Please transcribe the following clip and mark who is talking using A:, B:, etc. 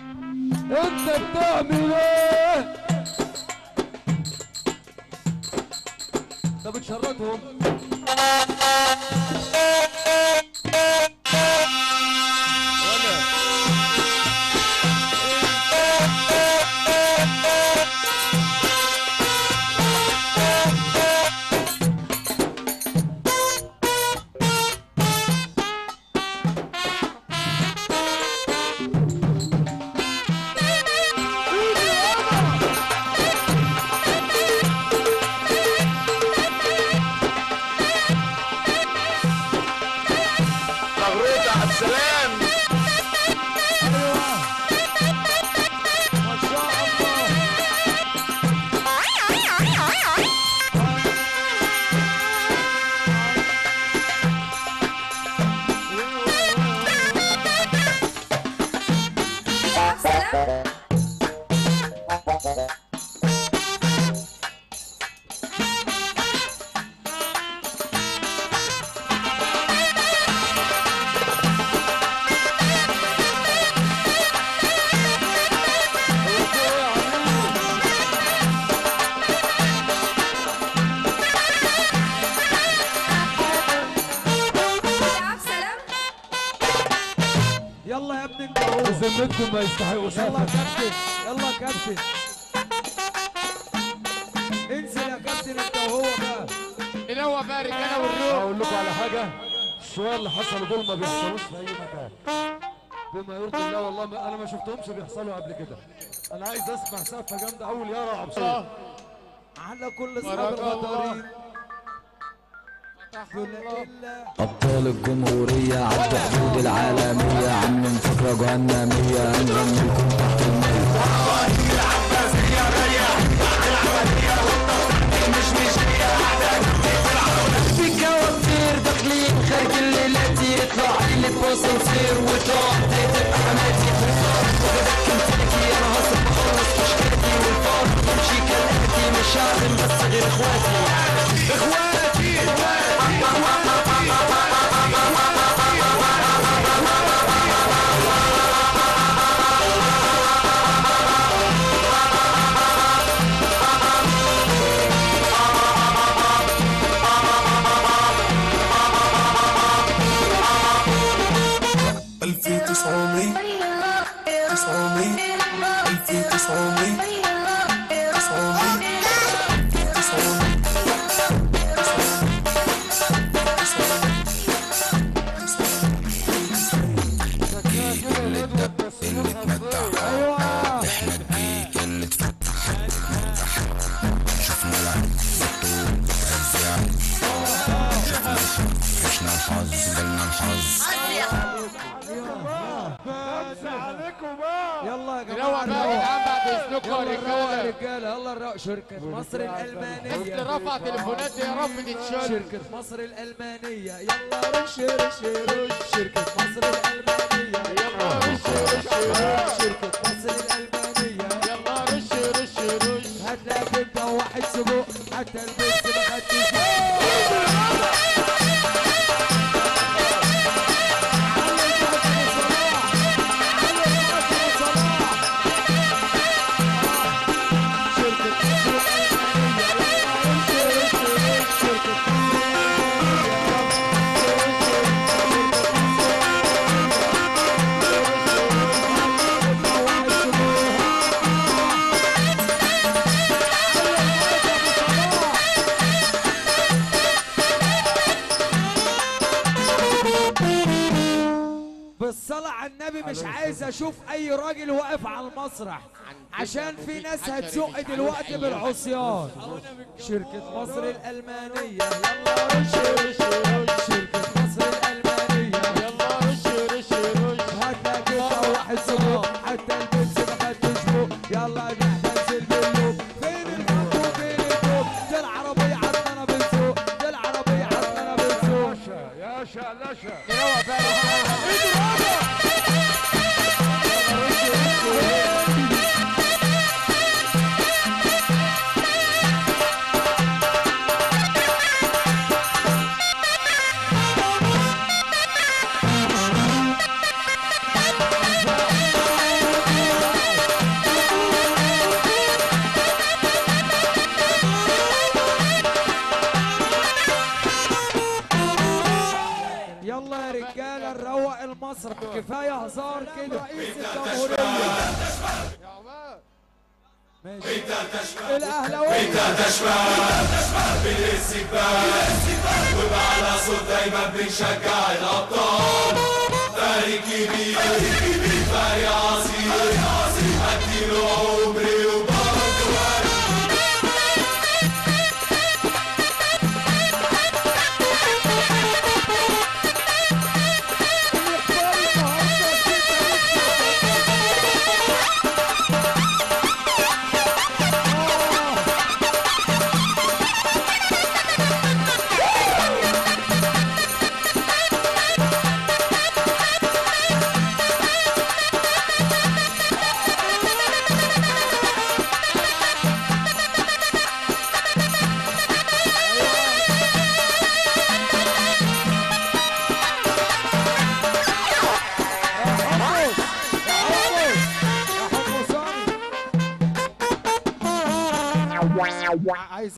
A: انت بتعمل ايه طب بتشردهم ولا
B: مبروك على السلام
A: ايوه ما شاء الله
C: سلام يا سلام
D: يلا يا ابني انت هو
A: بذمتكم ما يستحقوا
D: يلا
A: سفر
D: يا كابتن يلا يا كابتن انزل يا كابتن انت وهو بقى
E: الهوا بقى رجاله والروح
A: اقول لكم على حاجه الشويه اللي حصلوا دول ما بيحصلوش في اي مكان بما يرضي الله والله ما انا ما شفتهمش بيحصلوا قبل كده انا عايز اسمع سقفه جامده اول يارا عبد
D: على كل اصحاب
E: بارك الله.
D: الغدارين
E: فتح
D: دول
E: الله
D: الا
F: أبطال الجمهورية عدوا حدود العالمية عاملين فكرة جهنمية هنغني لكم تحت المية في كوافير داخلين خارج الليلاتي يطلع لي بوس وصير وطلع تبقى حماتي وجدك امتلكي انا هصرف اخلص مشكلتي والفار يمشي كالاتي مش عازم بس غير اخواتي
G: ألف تسعمية تسعمية ألف تسعمية تسعمية تسعمية
D: ايوه يلا يا
E: الهوا
D: جماعه
E: بقى يا
D: نروح.
E: جدعان بعد اذنكم يا
D: يلا نروح يا
E: رجاله
D: رجاله يلا نروح شركة مصر الألمانية
E: اللي رفع تليفونات يا رب تتشال
D: شركة مصر الألمانية يلا رش رش رش شركة مصر الألمانية
E: يلا رش رش رش
D: شركة مصر الألمانية
E: يلا رش رش رش
D: هتلاقي انت واحد سبوق حتى البنت ما خدتش بالصلاة على النبي مش عايز اشوف اي راجل واقف على المسرح عشان في ناس هتزق دلوقتي بالعصيان شركة مصر الألمانية يلا رش رش رش شركة مصر الألمانية
E: يلا رش رش رش
D: هتلاقي انت واحد سبوق حتى البنت ما خدتش بوق يلا نحتفل باللوب فين الفوق وفين الفوق دي العربية عندنا بنسوق دي العربية عندنا بنسوق
A: يا شعلشة
E: الهوا بقى رجاله
D: يلا المسرح كفايه هزار كده رئيس الجمهوريه
E: يا عماد
D: ماشي الاهلاويه عايز